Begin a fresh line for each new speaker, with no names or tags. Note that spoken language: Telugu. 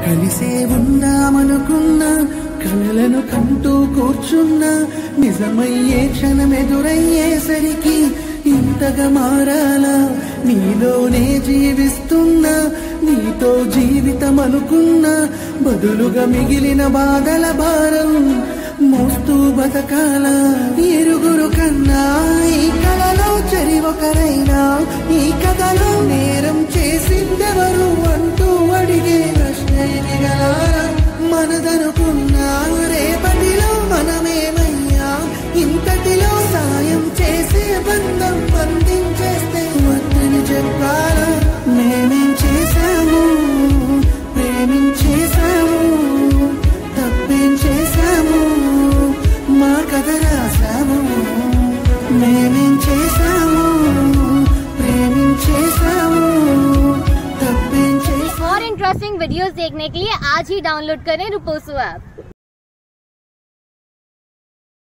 కలిసే ఉందామనుకున్నా కలలను కంటూ కూర్చున్నా నిజమయ్యే క్షణం ఎదురయ్యేసరికి ఇంతగా మారాలా నీలోనే జీవిస్తున్నా నీతో జీవితం అనుకున్నా బదులుగా మిగిలిన బాధల భారం మోస్తూ బతకాల ఇరుగురు కన్నా ఈ కలలో చెరి ఒకరైనా ఈ కథలో నేరం చేసిందెవరు అంటూ అడిగే ప్రశ్న ఎదిగలారా మనదనుకున్నా రేపటిలో మనమేమయ్యా ఇంతటిలో సాయం చేసే బంధం బంధించేస్తే వద్దని చెప్పాలా మేమేం చేశాము ప్రేమించేశాము తప్పేం చేశాము మా కథ రాశాము మేమేం చేశాము ప్రేమించేశాము తప్పేం చేశాము
और इंटरेस्टिंग वीडियोस देखने के लिए आज ही डाउनलोड करें रुपोसो ऐप